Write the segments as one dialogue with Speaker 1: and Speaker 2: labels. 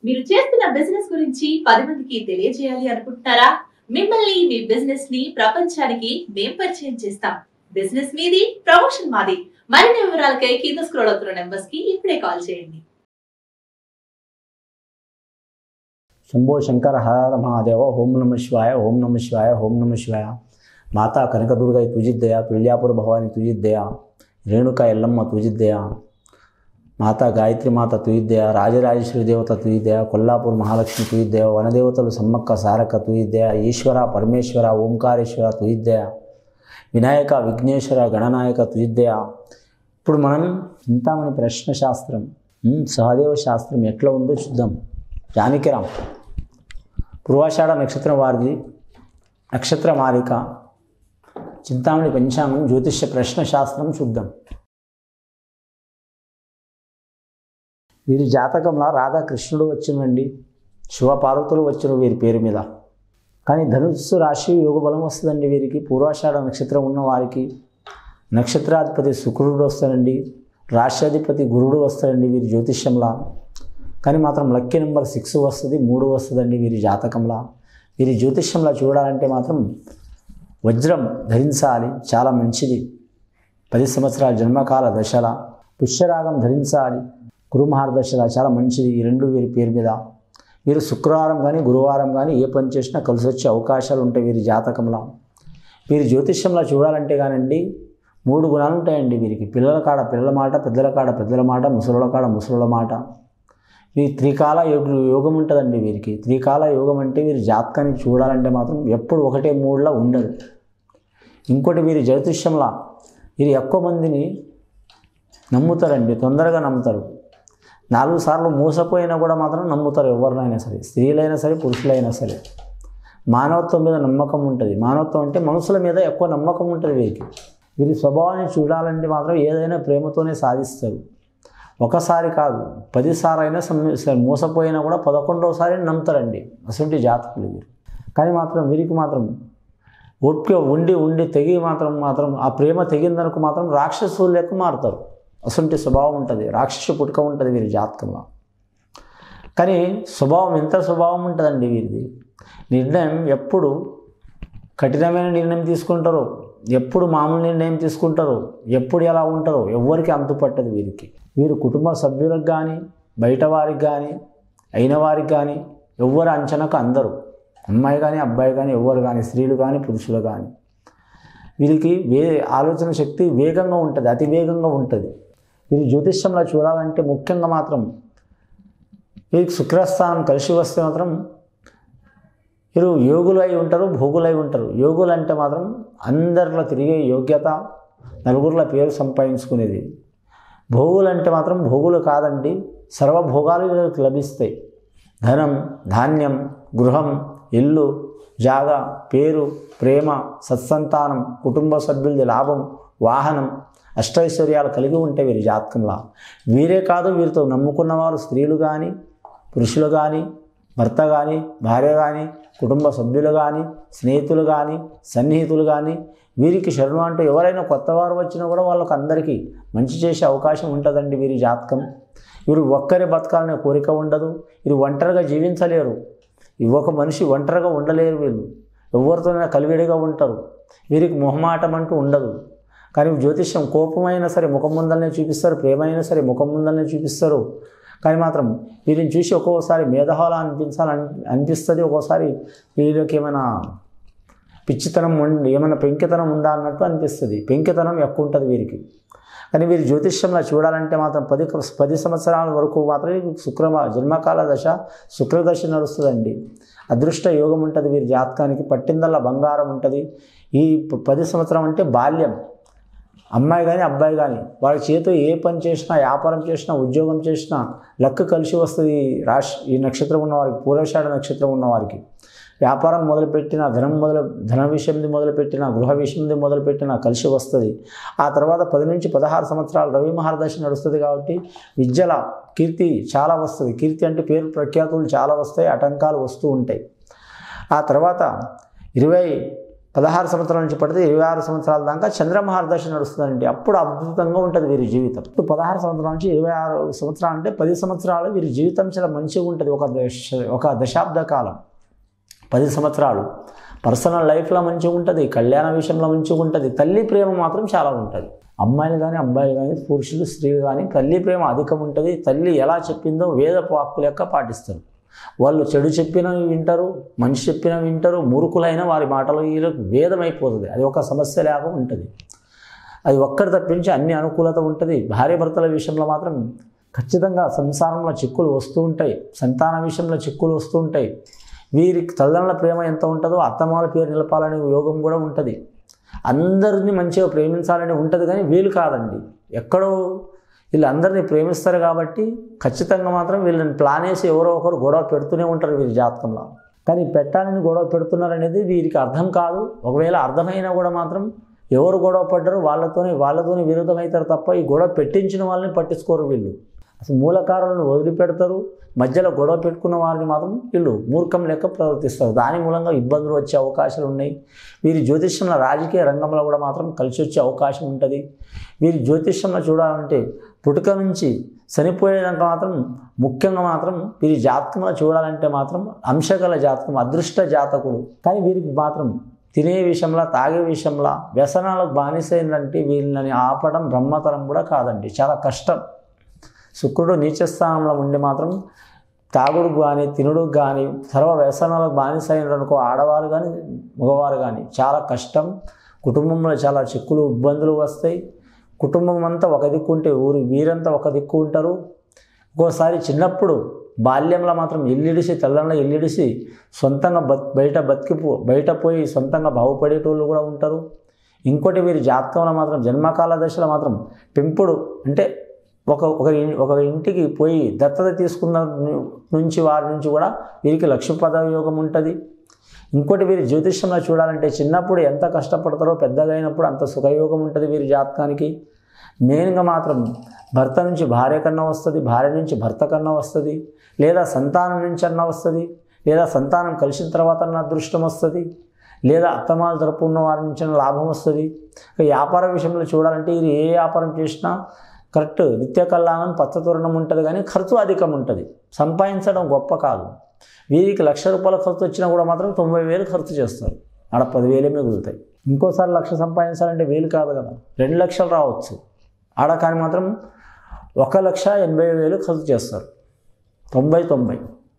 Speaker 1: మీరు చేస్తున్న బిజినెస్ గురించి పది మందికి తెలియజేయాలి అనుకుంటున్నారా మిమ్మల్ని మీ బిజినెస్ ని ప్రపంచానికి మేం పరిచయం చేస్తాం బిజినెస్ మీది ప్రమోషన్ మాది మరిన్ని వివరాలకై కింద స్క్రోల్ అవుతున్న నెంబర్స్ కి ఇప్పుడే కాల్ చేయండి
Speaker 2: శంభో శంకర హర మహాదేవ ఓం నమ శివాయ ఓం నమ శివాయ ఓం నమ శివాయ మాతా కనకదుర్గై తుజిద్దయ తుల్యాపుర భవాని తుజిద్దయ రేణుక ఎల్లమ్మ తుజిద్దయ మాతా గాయత్రి మాత తుయిద్దయ రాజరాజేశ్వరి దేవత తుయిద్దయ కొల్లాపూర్ మహాలక్ష్మి తుయిద్దయ వనదేవతలు సమ్మక్క సారక్క తుయిద్దయ ఈశ్వర పరమేశ్వర ఓంకారేశ్వర తుయిద్దయ వినాయక విఘ్నేశ్వర గణనాయక తుయిద్దయ ఇప్పుడు మనం చింతామణి ప్రశ్న శాస్త్రం ఉమ్, సహదేవ శాస్త్రం ఎట్లా ఉందో చూద్దాం జానకిరామ్ పూర్వాషాఢ నక్షత్రం వారిది నక్షత్ర మాలిక చింతామణి పంచాంగం జ్యోతిష్య ప్రశ్న శాస్త్రం చూద్దాం వీరి జాతకంలో రాధాకృష్ణుడు వచ్చినండి శివపార్వతులు వచ్చిన వీరి పేరు మీద కానీ ధనుస్సు రాశి యోగ బలం వస్తుందండి వీరికి పూర్వాషాఢ నక్షత్రం ఉన్న వారికి నక్షత్రాధిపతి శుక్రుడు వస్తాడండి రాష్ట్రాధిపతి గురుడు వస్తాడండి వీరి జ్యోతిష్యంలో కానీ మాత్రం లక్కీ నెంబర్ సిక్స్ వస్తుంది మూడు వస్తుందండి వీరి జాతకంలో వీరి జ్యోతిష్యంలో చూడాలంటే మాత్రం వజ్రం ధరించాలి చాలా మంచిది పది సంవత్సరాల జన్మకాల దశల పుష్యరాగం ధరించాలి గురుమహారదశల చాలా మంచిది ఈ రెండు వీరి పేరు మీద వీరు శుక్రవారం కానీ గురువారం కానీ ఏ పని చేసినా కలిసి వచ్చే అవకాశాలు ఉంటాయి వీరి జాతకంలో వీరి జ్యోతిష్యంలో చూడాలంటే కానండి మూడు గుణాలు ఉంటాయండి వీరికి పిల్లల కాడ పిల్లల మాట పెద్దల కాడ పెద్దల మాట ముసలుల కాడ ముసలుల మాట ఈ త్రికాల యోగ యోగం ఉంటుందండి వీరికి త్రికాల యోగం అంటే వీరి జాతకానికి చూడాలంటే మాత్రం ఎప్పుడు ఒకటే మూడులా ఉండదు ఇంకోటి వీరి జ్యోతిష్యంలా వీరు ఎక్కువ మందిని నమ్ముతారండి తొందరగా నమ్ముతారు నాలుగు సార్లు మోసపోయినా కూడా మాత్రం నమ్ముతారు ఎవరినైనా సరే స్త్రీలైనా సరే పురుషులైనా సరే మానవత్వం మీద నమ్మకం ఉంటుంది మానవత్వం అంటే మనుషుల మీద ఎక్కువ నమ్మకం ఉంటుంది వీరికి వీరి స్వభావాన్ని చూడాలంటే మాత్రం ఏదైనా ప్రేమతోనే సాధిస్తారు ఒకసారి కాదు పదిసారి అయినా సమ్- మోసపోయినా కూడా పదకొండవసారి నమ్ముతారండి అసలు జాతకులు వీరు కానీ మాత్రం వీరికి మాత్రం ఓపిక ఉండి ఉండి తెగి మాత్రం మాత్రం ఆ ప్రేమ తెగిందనుకు మాత్రం రాక్షసులు లెక్క మారుతారు అసంటి స్వభావం ఉంటుంది రాక్షసు పుట్టుక ఉంటుంది వీరి జాతకంలో కానీ స్వభావం ఎంత స్వభావం ఉంటుందండి వీరిది నిర్ణయం ఎప్పుడు కఠినమైన నిర్ణయం తీసుకుంటారో ఎప్పుడు మామూలు నిర్ణయం తీసుకుంటారో ఎప్పుడు ఎలా ఉంటారో ఎవరికి అంతుపట్టదు వీరికి వీరు కుటుంబ సభ్యులకు కానీ బయట వారికి కానీ అయిన వారికి కానీ ఎవ్వరు అంచనాకు అందరు అమ్మాయి కానీ అబ్బాయి కానీ ఎవరు కానీ స్త్రీలు కానీ పురుషులు కానీ వీరికి వే ఆలోచన శక్తి వేగంగా ఉంటుంది అతి వేగంగా ఉంటుంది వీరి జ్యోతిష్యంలో చూడాలంటే ముఖ్యంగా మాత్రం వీరికి శుక్రస్థానం కలిసి వస్తే మాత్రం వీరు యోగులు అయి ఉంటారు భోగులు అయి ఉంటారు యోగులు అంటే మాత్రం అందరిలో తిరిగే యోగ్యత నలుగురిలో పేరు సంపాదించుకునేది భోగులు అంటే మాత్రం భోగులు కాదండి సర్వభోగాలు వీళ్ళకి లభిస్తాయి ధనం ధాన్యం గృహం ఇల్లు జాగా పేరు ప్రేమ సత్సంతానం కుటుంబ సభ్యులది లాభం వాహనం అష్టైశ్వర్యాలు కలిగి ఉంటే వీరి జాతకంలో వీరే కాదు వీరితో నమ్ముకున్న వారు స్త్రీలు కానీ పురుషులు కానీ భర్త కానీ భార్య కానీ కుటుంబ సభ్యులు కానీ స్నేహితులు కానీ సన్నిహితులు కానీ వీరికి శరణు అంటూ ఎవరైనా కొత్త వారు వచ్చినా కూడా వాళ్ళకి అందరికీ మంచి చేసే అవకాశం ఉంటుందండి వీరి జాతకం వీరు ఒక్కరే బతకాలనే కోరిక ఉండదు వీరు ఒంటరిగా జీవించలేరు ఈ ఒక మనిషి ఒంటరిగా ఉండలేరు వీళ్ళు ఎవరితోనైనా కలివిడిగా ఉంటారు వీరికి మొహమాటం అంటూ ఉండదు కానీ జ్యోతిష్యం కోపమైనా సరే ముఖం ముందలనే చూపిస్తారు ప్రేమ అయినా సరే ముఖం ముందలనే చూపిస్తారు కానీ మాత్రం వీరిని చూసి ఒక్కొక్కసారి మేధహాల అనిపించాలని అనిపిస్తుంది ఒక్కోసారి వీళ్ళకి ఏమైనా పిచ్చితనం ఉండి ఏమైనా పెంకితనం ఉందా అన్నట్టు అనిపిస్తుంది పెంకితనం ఎక్కువ ఉంటుంది వీరికి కానీ వీరి జ్యోతిష్యంలో చూడాలంటే మాత్రం పది పది సంవత్సరాల వరకు మాత్రమే శుక్ర జన్మకాల దశ శుక్రదశ నడుస్తుందండి అదృష్ట యోగం ఉంటుంది వీరి జాతకానికి పట్టిందల్లా బంగారం ఉంటుంది ఈ ప- పది సంవత్సరం అంటే బాల్యం అమ్మాయి కానీ అబ్బాయి కానీ వాళ్ళ చేతితో ఏ పని చేసినా వ్యాపారం చేసినా ఉద్యోగం చేసినా లక్ కలిసి వస్తుంది ఈ రాశి ఈ నక్షత్రం ఉన్న వారికి పూర్వషాఢ నక్షత్రం ఉన్న వారికి వ్యాపారం మొదలుపెట్టిన ధనం మొదలు ధన విషయంది మొదలుపెట్టిన గృహ విషయంది మొదలుపెట్టిన కలిసి వస్తుంది ఆ తర్వాత పది నుంచి పదహారు సంవత్సరాలు రవి మహారదశ నడుస్తుంది కాబట్టి విద్యల కీర్తి చాలా వస్తుంది కీర్తి అంటే పేరు ప్రఖ్యాతులు చాలా వస్తాయి ఆటంకాలు వస్తూ ఉంటాయి ఆ తర్వాత ఇరవై పదహారు సంవత్సరాల నుంచి పడితే ఇరవై ఆరు సంవత్సరాల దాకా చంద్రమహారదశ నడుస్తుందండి అప్పుడు అద్భుతంగా ఉంటుంది వీరి జీవితం ఇప్పుడు పదహారు సంవత్సరాల నుంచి ఇరవై ఆరు సంవత్సరాలు అంటే పది సంవత్సరాలు వీరి జీవితం చాలా మంచిగా ఉంటుంది ఒక దశ ఒక దశాబ్ద కాలం పది సంవత్సరాలు పర్సనల్ లైఫ్లో మంచిగా ఉంటుంది కళ్యాణ విషయంలో మంచిగా ఉంటుంది తల్లి ప్రేమ మాత్రం చాలా ఉంటుంది అమ్మాయిలు కానీ అబ్బాయిలు కానీ పురుషులు స్త్రీలు కానీ తల్లి ప్రేమ అధికం ఉంటుంది తల్లి ఎలా చెప్పిందో వేద వాక్కు లెక్క పాటిస్తారు వాళ్ళు చెడు చెప్పినా వింటారు మంచి చెప్పినా వింటారు మూర్ఖులైన వారి మాటలు వీళ్ళకు వేదం అయిపోతుంది అది ఒక సమస్య లాగా ఉంటుంది అది ఒక్కటి తప్పించి అన్ని అనుకూలత ఉంటుంది భార్య భర్తల విషయంలో మాత్రం ఖచ్చితంగా సంసారంలో చిక్కులు వస్తూ ఉంటాయి సంతాన విషయంలో చిక్కులు వస్తూ ఉంటాయి వీరికి తల్లిదండ్రుల ప్రేమ ఎంత ఉంటుందో అత్తమాల పేరు నిలపాలనే యోగం కూడా ఉంటుంది అందరినీ మంచిగా ప్రేమించాలని ఉంటుంది కానీ వీలు కాదండి ఎక్కడో వీళ్ళందరినీ ప్రేమిస్తారు కాబట్టి ఖచ్చితంగా మాత్రం వీళ్ళని ప్లాన్ వేసి ఎవరో ఒకరు గొడవ పెడుతూనే ఉంటారు వీరి జాతకంలో కానీ పెట్టాలని గొడవ పెడుతున్నారు అనేది వీరికి అర్థం కాదు ఒకవేళ అర్థమైనా కూడా మాత్రం ఎవరు గొడవ పడ్డారు వాళ్ళతోనే వాళ్ళతోనే విరుద్ధమవుతారు తప్ప ఈ గొడవ పెట్టించిన వాళ్ళని పట్టించుకోరు వీళ్ళు అసలు మూలకారులను వదిలిపెడతారు మధ్యలో గొడవ పెట్టుకున్న వారిని మాత్రం వీళ్ళు మూర్ఖం లెక్క ప్రవర్తిస్తారు దాని మూలంగా ఇబ్బందులు వచ్చే అవకాశాలు ఉన్నాయి వీరి జ్యోతిష్యంలో రాజకీయ రంగంలో కూడా మాత్రం కలిసి వచ్చే అవకాశం ఉంటుంది వీరి జ్యోతిష్యంలో చూడాలంటే పుట్టుక నుంచి చనిపోయేదాకా మాత్రం ముఖ్యంగా మాత్రం వీరి జాతకంలో చూడాలంటే మాత్రం అంశగల జాతకం అదృష్ట జాతకుడు కానీ వీరికి మాత్రం తినే విషయంలో తాగే విషయంలో వ్యసనాలకు బానిసైందంటే వీళ్ళని ఆపడం బ్రహ్మతరం కూడా కాదండి చాలా కష్టం శుక్రుడు నీచస్థానంలో ఉండి మాత్రం తాగుడు కానీ తినుడు కానీ సర్వ వ్యసనాలకు బానిసైననుకో ఆడవారు కానీ మగవారు కానీ చాలా కష్టం కుటుంబంలో చాలా చిక్కులు ఇబ్బందులు వస్తాయి కుటుంబం అంతా ఒక దిక్కు ఉంటే ఊరి వీరంతా ఒక దిక్కు ఉంటారు ఒక్కోసారి చిన్నప్పుడు బాల్యంలో మాత్రం ఇల్లిడిసి తెల్లంలో ఇల్లిడిసి సొంతంగా బత్ బయట బతికిపో బయట పోయి సొంతంగా బాగుపడేటోళ్ళు కూడా ఉంటారు ఇంకోటి వీరి జాతకంలో మాత్రం జన్మకాల దశలో మాత్రం పెంపుడు అంటే ఒక ఒక ఇన్- ఒక ఇంటికి పోయి దత్తత తీసుకున్న ను- నుంచి వారి నుంచి కూడా వీరికి లక్ష్య పదవి యోగం ఉంటుంది ఇంకోటి వీరి జ్యోతిష్యంలో చూడాలంటే చిన్నప్పుడు ఎంత కష్టపడతారో పెద్దగా అయినప్పుడు అంత సుఖయోగం ఉంటుంది వీరి జాతకానికి మెయిన్గా మాత్రం భర్త నుంచి భార్య కన్నా వస్తుంది భార్య నుంచి భర్త కన్నా వస్తుంది లేదా సంతానం నుంచి అన్నా వస్తుంది లేదా సంతానం కలిసిన తర్వాత అన్న అదృష్టం వస్తుంది లేదా అత్తమాల తరపు ఉన్న వారి నుంచి అన్న లాభం వస్తుంది ఇక వ్యాపార విషయంలో చూడాలంటే ఇది ఏ వ్యాపారం చేసినా కరెక్ట్ నిత్య కళ్యాణం పచ్చతోరణం ఉంటుంది కానీ ఖర్చు అధికం ఉంటుంది సంపాదించడం గొప్ప కాదు వీరికి లక్ష రూపాయల ఖర్చు వచ్చినా కూడా మాత్రం తొంభై వేలు ఖర్చు చేస్తారు ఆడ పదివేలే మిగులుతాయి ఇంకోసారి లక్ష సంపాదించాలంటే వేలు కాదు కదా రెండు లక్షలు రావచ్చు ఆడ కానీ మాత్రం ఒక లక్ష ఎనభై వేలు ఖర్చు చేస్తారు తొంభై తొంభై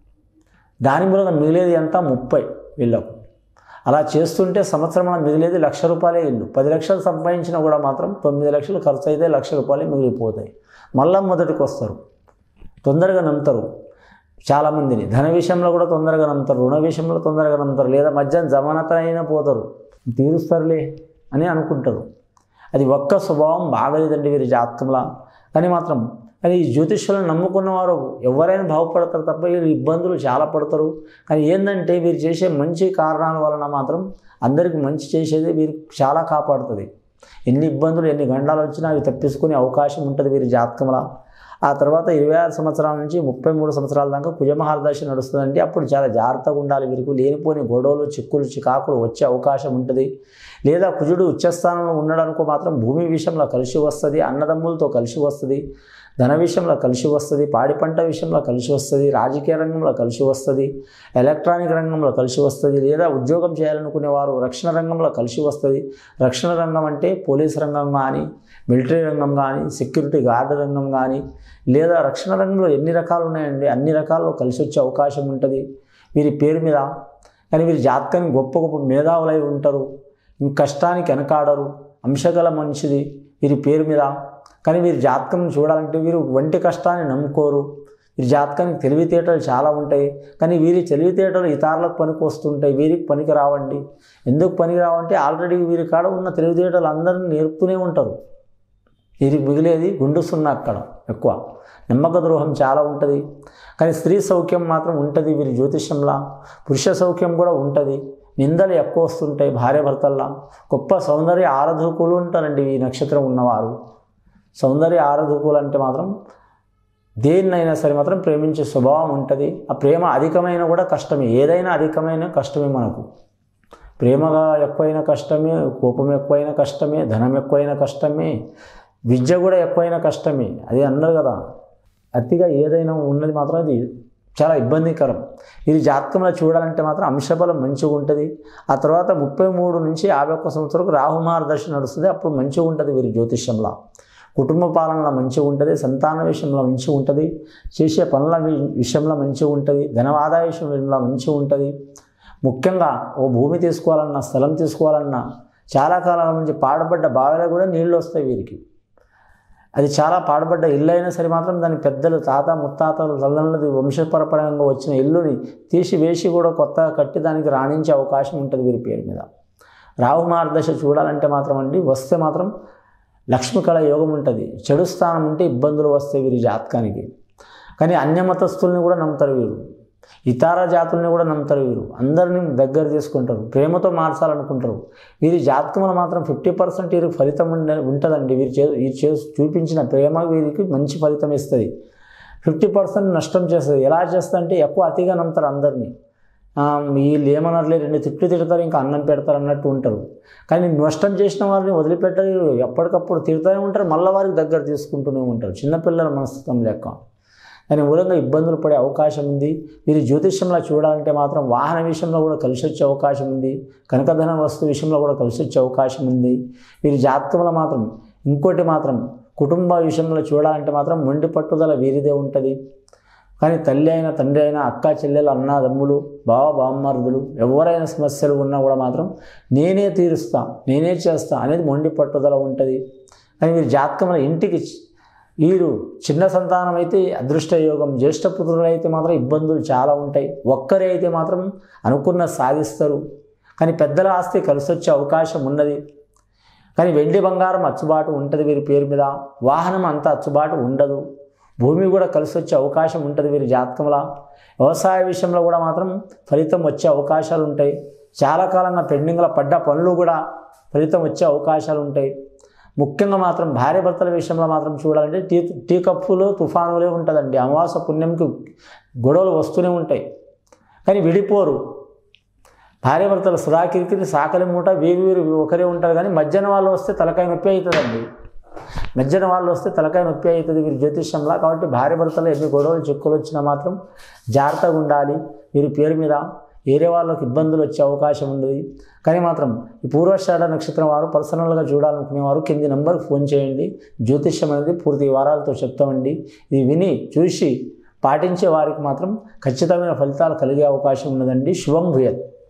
Speaker 2: దాని మూలంగా మిగిలేది ఎంత ముప్పై వీళ్ళకు అలా చేస్తుంటే సంవత్సరంలో మిగిలేది లక్ష రూపాయలే ఇల్లు పది లక్షలు సంపాదించినా కూడా మాత్రం తొమ్మిది లక్షలు ఖర్చు అయితే లక్ష రూపాయలే మిగిలిపోతాయి మళ్ళా మొదటికి వస్తారు తొందరగా నమ్ముతారు చాలామందిని ధన విషయంలో కూడా తొందరగా నమ్ముతారు రుణ విషయంలో తొందరగా నమ్ముతారు లేదా మధ్యాహ్నం జమానత అయినా పోతారు తీరుస్తారులే అని అనుకుంటారు అది ఒక్క స్వభావం బాగలేదండి వీరి జాతకంలా కానీ మాత్రం కానీ ఈ జ్యోతిష్యులను నమ్ముకున్న వారు ఎవరైనా బాగుపడతారు తప్ప వీళ్ళు ఇబ్బందులు చాలా పడతారు కానీ ఏంటంటే వీరు చేసే మంచి కారణాల వలన మాత్రం అందరికి మంచి చేసేది వీరికి చాలా కాపాడుతుంది ఎన్ని ఇబ్బందులు ఎన్ని గండాలు వచ్చినా అవి తప్పించుకునే అవకాశం ఉంటుంది వీరి జాతకంలో ఆ తర్వాత ఇరవై ఆరు సంవత్సరాల నుంచి ముప్పై మూడు సంవత్సరాల దాకా కుజమహారదశ నడుస్తుందంటే అప్పుడు చాలా జాగ్రత్తగా ఉండాలి వీరికి లేనిపోని గొడవలు చిక్కులు చికాకులు వచ్చే అవకాశం ఉంటుంది లేదా కుజుడు ఉచ్చస్థానంలో ఉన్నాడనుకో మాత్రం భూమి విషయంలో కలిసి వస్తుంది అన్నదమ్ములతో కలిసి వస్తుంది ధన విషయంలో కలిసి వస్తుంది పాడి పంట విషయంలో కలిసి వస్తుంది రాజకీయ రంగంలో కలిసి వస్తుంది ఎలక్ట్రానిక్ రంగంలో కలిసి వస్తుంది లేదా ఉద్యోగం చేయాలనుకునే వారు రక్షణ రంగంలో కలిసి వస్తుంది రక్షణ రంగం అంటే పోలీస్ రంగం కానీ మిలిటరీ రంగం కానీ సెక్యూరిటీ గార్డు రంగం కానీ లేదా రక్షణ రంగంలో ఎన్ని రకాలు ఉన్నాయండి అన్ని రకాల్లో కలిసి వచ్చే అవకాశం ఉంటుంది వీరి పేరు మీద కానీ వీరి జాతకానికి గొప్ప గొప్ప మేధావులై ఉంటారు ఈ కష్టానికి వెనకాడరు అంశగల మనిషిది వీరి పేరు మీద కానీ వీరి జాతకం చూడాలంటే వీరు వంటి కష్టాన్ని నమ్ముకోరు వీరి జాతకానికి తెలివితేటలు చాలా ఉంటాయి కానీ వీరి తెలివితేటలు ఇతరులకు పనికి వస్తుంటాయి వీరికి పనికి రావండి ఎందుకు పనికి రావంటే ఆల్రెడీ వీరి కాడ ఉన్న తెలివితేటలు అందరినీ నేర్పుతూనే ఉంటారు వీరికి మిగిలేది గుండు సున్నా అక్కడ ఎక్కువ నమ్మక ద్రోహం చాలా ఉంటుంది కానీ స్త్రీ సౌఖ్యం మాత్రం ఉంటుంది వీరి జ్యోతిష్యంలా పురుష సౌఖ్యం కూడా ఉంటుంది నిందలు ఎక్కువ వస్తుంటాయి భార్య భర్తల్లా గొప్ప సౌందర్య ఆరాధకులు ఉంటారండి ఈ నక్షత్రం ఉన్నవారు సౌందర్య ఆరాధకులు అంటే మాత్రం దేన్నైనా సరే మాత్రం ప్రేమించే స్వభావం ఉంటుంది ఆ ప్రేమ అధికమైన కూడా కష్టమే ఏదైనా అధికమైన కష్టమే మనకు ప్రేమగా ఎక్కువైన కష్టమే కోపం ఎక్కువైన కష్టమే ధనం ఎక్కువైన కష్టమే విద్య కూడా ఎక్కువైన కష్టమే అది అన్నారు కదా అతిగా ఏదైనా ఉన్నది మాత్రం అది చాలా ఇబ్బందికరం ఇది జాతకంలో చూడాలంటే మాత్రం అంశబలం మంచిగా ఉంటుంది ఆ తర్వాత ముప్పై మూడు నుంచి యాభై ఒక్క సంవత్సరం రాహుమార్ దశ నడుస్తుంది అప్పుడు మంచిగా ఉంటుంది వీరి జ్యోతిష్యంలో కుటుంబ పాలనలో మంచిగా ఉంటుంది సంతాన విషయంలో మంచిగా ఉంటుంది చేసే పనుల వి- విషయంలో మంచిగా ఉంటుంది ధన ఆదాయ విషయంలో మంచిగా ఉంటుంది ముఖ్యంగా ఓ భూమి తీసుకోవాలన్నా స్థలం తీసుకోవాలన్నా చాలా కాలం నుంచి పాడుపడ్డ బావిలో కూడా నీళ్ళు వస్తాయి వీరికి అది చాలా పాడుపడ్డ ఇల్లు అయినా సరే మాత్రం దాని పెద్దలు తాత ముత్తాతలు తల్లిదండ్రులది వంశపరపరంగా వచ్చిన ఇల్లుని తీసి వేసి కూడా కొత్తగా కట్టి దానికి రాణించే అవకాశం ఉంటుంది వీరి పేరు మీద రాహు మార్గదశ చూడాలంటే మాత్రం అండి వస్తే మాత్రం లక్ష్మి కళ యోగం ఉంటుంది చెడు స్థానం ఉంటే ఇబ్బందులు వస్తాయి వీరి జాతకానికి కానీ అన్యమతస్తుల్ని కూడా నమ్ముతారు వీరు ఇతర జాతుల్ని కూడా నమ్ముతారు వీరు అందరినీ దగ్గర తీసుకుంటారు ప్రేమతో మార్చాలనుకుంటారు వీరి జాతకంలో మాత్రం ఫిఫ్టీ పర్సెంట్ వీరికి ఫలితం ఉండ ఉంటుందండి వీరు చే వీరు చే చూపించిన ప్రేమ వీరికి మంచి ఫలితం ఇస్తుంది ఫిఫ్టీ పర్సెంట్ నష్టం చేస్తుంది ఎలా చేస్తుంది అంటే ఎక్కువ అతిగా నమ్ముతారు అందరినీ ఆ, వీళ్ళు ఏమనర్లే రెండు తిట్లు తిడతారు ఇంకా అన్నం పెడతారు అన్నట్టు ఉంటారు కానీ నష్టం చేసిన వారిని వదిలిపెట్టరు ఎప్పటికప్పుడు తిడుతూనే ఉంటారు మళ్ళీ వారికి దగ్గర తీసుకుంటూనే ఉంటారు చిన్నపిల్లల మనస్తత్వం లెక్క దాని మూలంగా ఇబ్బందులు పడే అవకాశం ఉంది వీరి జ్యోతిష్యంలో చూడాలంటే మాత్రం వాహన విషయంలో కూడా కలిసి వచ్చే అవకాశం ఉంది కనకధన వస్తు విషయంలో కూడా కలిసి వచ్చే అవకాశం ఉంది వీరి జాతకంలో మాత్రం ఇంకోటి మాత్రం కుటుంబ విషయంలో చూడాలంటే మాత్రం మొండి పట్టుదల వీరిదే ఉంటుంది కానీ తల్లి అయినా తండ్రి అయినా అక్క చెల్లెలు అన్నదమ్ములు బావ బామ్మరుదులు ఎవరైనా సమస్యలు ఉన్నా కూడా మాత్రం నేనే తీరుస్తా నేనే చేస్తా అనేది మొండి పట్టుదల ఉంటుంది కానీ వీరి జాతకంలో ఇంటికి వీరు చిన్న సంతానం అయితే అదృష్ట యోగం జ్యేష్ఠ పుత్రులు అయితే మాత్రం ఇబ్బందులు చాలా ఉంటాయి ఒక్కరే అయితే మాత్రం అనుకున్న సాధిస్తారు కానీ పెద్దల ఆస్తి కలిసి వచ్చే అవకాశం ఉన్నది కానీ వెండి బంగారం అచ్చుబాటు ఉంటుంది వీరి పేరు మీద వాహనం అంత అచ్చుబాటు ఉండదు భూమి కూడా కలిసి వచ్చే అవకాశం ఉంటుంది వీరి జాతకంలో వ్యవసాయ విషయంలో కూడా మాత్రం ఫలితం వచ్చే అవకాశాలు ఉంటాయి చాలా కాలంగా పెండింగ్లో పడ్డ పనులు కూడా ఫలితం వచ్చే అవకాశాలు ఉంటాయి ముఖ్యంగా మాత్రం భార్య భర్తల విషయంలో మాత్రం చూడాలంటే టీ టీ కప్పులు తుఫానులే ఉంటుందండి అమావాస పుణ్యంకి గొడవలు వస్తూనే ఉంటాయి కానీ విడిపోరు భార్య భర్తలు సురాకిరికి సాకలి మూట వీరు వీరు ఒకరే ఉంటారు కానీ మధ్యాహ్న వాళ్ళు వస్తే తలకాయ నొప్పి అవుతుందండి మధ్యాహ్న వాళ్ళు వస్తే తలకాయ నొప్పి అవుతుంది వీరి జ్యోతిష్యంలా కాబట్టి భార్య భర్తలు ఎన్ని గొడవలు చిక్కులు వచ్చినా మాత్రం జాగ్రత్తగా ఉండాలి వీరి పేరు మీద వేరే వాళ్ళకి ఇబ్బందులు వచ్చే అవకాశం ఉంది కానీ మాత్రం ఈ పూర్వషాఢ నక్షత్రం వారు పర్సనల్గా చూడాలనుకునేవారు కింది నెంబర్కి ఫోన్ చేయండి జ్యోతిష్యం అనేది పూర్తి వివరాలతో చెప్తామండి ఇది విని చూసి పాటించే వారికి మాత్రం ఖచ్చితమైన ఫలితాలు కలిగే అవకాశం ఉన్నదండి శుభం భూయత్